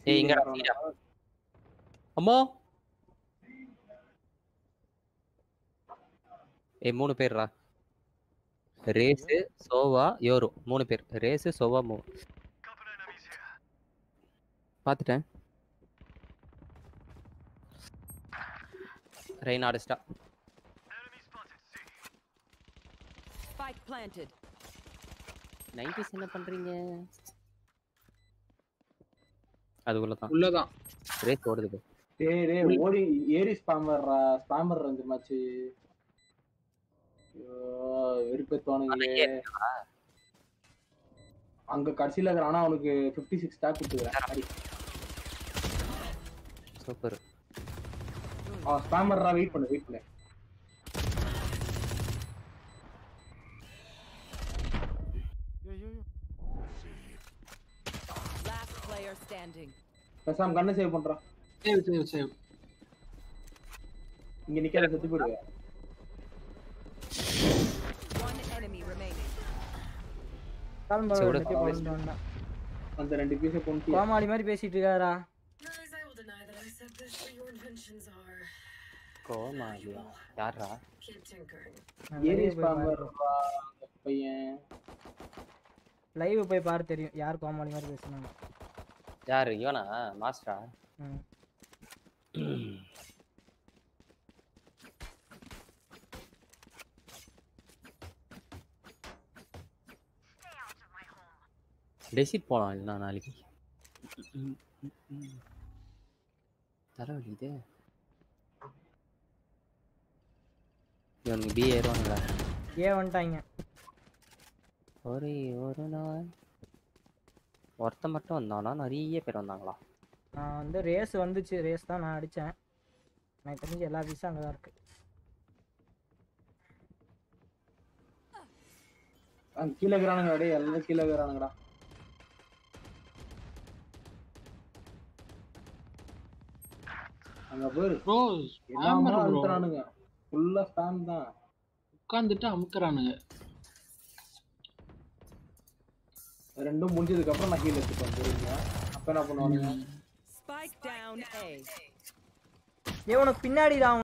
ஏய் இங்கடா இங்கடா. அம்மா ஏய் மூணு பேர்ரா ரேஸு சோவா யோரோ மூணு பேர் ரேஸு சோவா மூ பார்த்துட்டேன் ரெயின் அடிச்சிட்டா Spike planted. நைன்டிஸ் என்ன பண்றீங்க அதுக்குள்ள தான் உள்ளதான் ரேஸ் ஓடுது bro. டேய் டேய் ஓடி ஏரி ஸ்பாமர்ரா ஸ்பாமர் ரெண்டு மேட்ச் வெறுப்பேத்துவானுங்க அங்க கடைசியில இருக்கிற ஆனா அவனுக்கு 56 சிக்ஸ் ஸ்டாக் கொடுத்துக்கிறேன் சூப்பர் அவன் ஸ்பாமர்ரா வெயிட் பண்ணு வெயிட் பண்ணு Last player standing. பேசாம கண்ணை சேவ் பண்றான் சேவ் சேவ் சேவ் இங்க நிக்கிற செத்து போயிடுவேன் One enemy remaining. கிளம்பு, சரி, விடு. வெட்டி போடணும் வேண்டாம். அந்த ரெண்டு பீஸை கொண்டு கோமாளி மாதிரி பேசிட்டு இருக்காரா Realize I will deny that I said this, but your intentions are. கோமாளியா யாரா Keep tinkering. ஏரி ஸ்பாமர்ரா அந்த பையன் லைவ் போய் பாரு தெரியும் யார் கோமாளி மாதிரி பேசுனாங்க யாரு இவனா மாஸ்டரா ம். டெசிட் போலாம் இல்லைனா நாளைக்கு தலைவலி இது இவனுக்கு பி ஏறுவானுங்களா ஏன் வந்துட்டாங்க ஒரே ஒரு நாள் ஒருத்தன் மட்டும் வந்தானா நிறைய பேர் வந்தாங்களா நான் வந்து ரேஸ் வந்துச்சு ரேஸ் தான் நான் அடித்தேன் எனக்கு தெரிஞ்சு எல்லா பீஸும் அங்கே தான் இருக்கு அங்க கீழே இருக்கிறானுங்கடா டேய் எல்லாம் கீழே இருக்கிறானுங்கடா அங்க பேரு ப்ரோ என்னமா ப்ரோ அழுத்துறானுங்க ஃபுல்லா ஸ்பாம் தான் உட்காந்துட்டு அமுக்குறானுங்க ரெண்டும் முடிஞ்சதுக்கு அப்புறம் நான் கீழே எடுத்துப்பேன் புரியுங்களா அப்ப என்ன பண்ணுவானுங்க Spike down A. ஏ உனக்கு பின்னாடி தான்